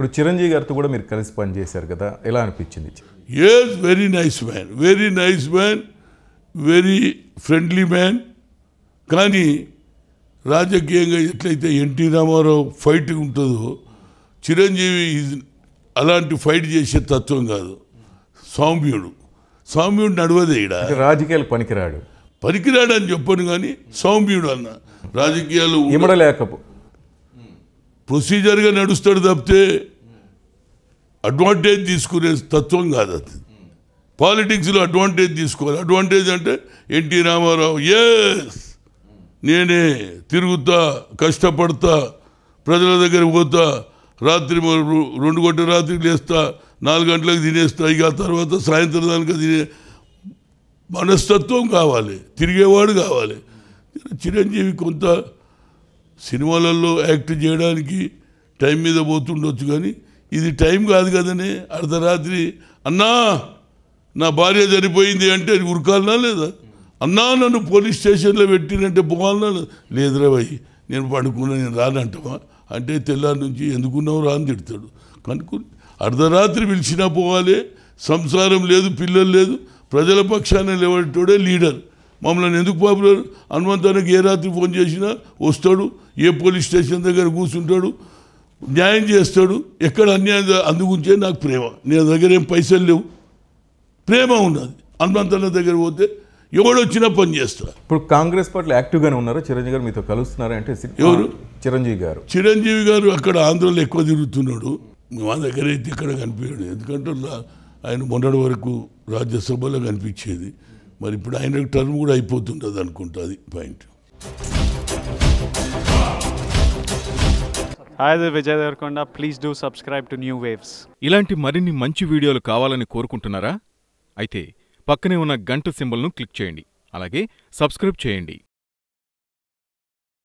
ఇప్పుడు చిరంజీవి గారితో కూడా మీరు కలిసి పనిచేశారు కదా ఎలా అనిపించింది yes very nice man very nice man very friendly man కానీ రాజకీయంగా ఎట్లయితే ఎన్టీ రామారావు ఫైట్ ఉంటుందో చిరంజీవి is అలాంటి ఫైట్ చేసే తత్వం కాదు సౌమ్యుడు సౌమ్యుడు నడవదే ఈడ అంటే రాజకీయాలు పనికిరాడు పనికిరాడని చెప్పను కానీ సౌమ్యుడు అన్న రాజకీయాలు ఇమడలేకపో ప్రొసీజర్గా నడుస్తాడు తప్పితే అడ్వాంటేజ్ తీసుకునే తత్వం కాదు అది పాలిటిక్స్లో అడ్వాంటేజ్ తీసుకోవాలి అడ్వాంటేజ్ అంటే ఎన్టీ రామారావు ఎస్ నేనే తిరుగుతా కష్టపడతా ప్రజల దగ్గర పోతా రాత్రి మరి రు- రెండు గంటల రాత్రి లేస్తా నాలుగు గంటలకు తినేస్తా ఇక ఆ తర్వాత సాయంత్రం దానికి తినే మనస్తత్వం కావాలి తిరిగేవాడు కావాలి చిరంజీవి కొంత సినిమాలలో యాక్ట్ చేయడానికి టైం మీద పోతుండొచ్చు కానీ ఇది టైం కాదు కదనే అర్ధరాత్రి అన్నా నా భార్య చనిపోయింది అంటే ఉరకాలనా లేదా అన్నా నన్ను పోలీస్ స్టేషన్లో పెట్టినంటే పోవాలనా లేదా? లేదురా భయ్ నేను పడుకున్నా నేను రానంటావా అంటే తెల్లారి నుంచి ఎందుకున్నావు రా అని తిడతాడు కనుక్కుని అర్ధరాత్రి పిలిచినా పోవాలి సంసారం లేదు పిల్లలు లేదు ప్రజల పక్షాన లేవటోడే లీడర్ మమ్మల్ని ఎందుకు పాపులర్ హనుమంతానికి ఏ రాత్రి ఫోన్ చేసినా వస్తాడు ఏ పోలీస్ స్టేషన్ దగ్గర కూర్చుంటాడు న్యాయం చేస్తాడు ఎక్కడ అన్యాయం జ- అందుగుంచే నాకు ప్రేమ నేను దగ్గర ఏం పైసలు లేవు ప్రేమ ఉన్నది హనుమంతన్న దగ్గర పోతే ఎవడొచ్చినా పని చేస్తా ఇప్పుడు కాంగ్రెస్ పార్టీలో యాక్టివ్గానే ఉన్నారా చిరంజీవి గారు మీతో కలుస్తున్నారా అంటే సి- ఎవరు? చిరంజీవి గారు చిరంజీవి గారు అక్కడ ఆంధ్రలో ఎక్కువ తిరుగుతున్నాడు మా దగ్గర అయితే ఇక్కడ కనిపించాడు ఎందుకంటే లా- ఆయన మొన్నటి వరకు రాజ్యసభలో కనిపించేది మరి ఇప్పుడు ఆయన టర్మ్ కూడా అయిపోతుంటుంది అనుకుంటా అది point Hi, this is Vijay Devarkonda. Please do subscribe to New Waves. ఇలాంటి మరిన్ని మంచి వీడియోలు కావాలని కోరుకుంటున్నారా అయితే పక్కనే ఉన్న గంట సింబల్ను క్లిక్ చేయండి అలాగే సబ్స్క్రైబ్ చేయండి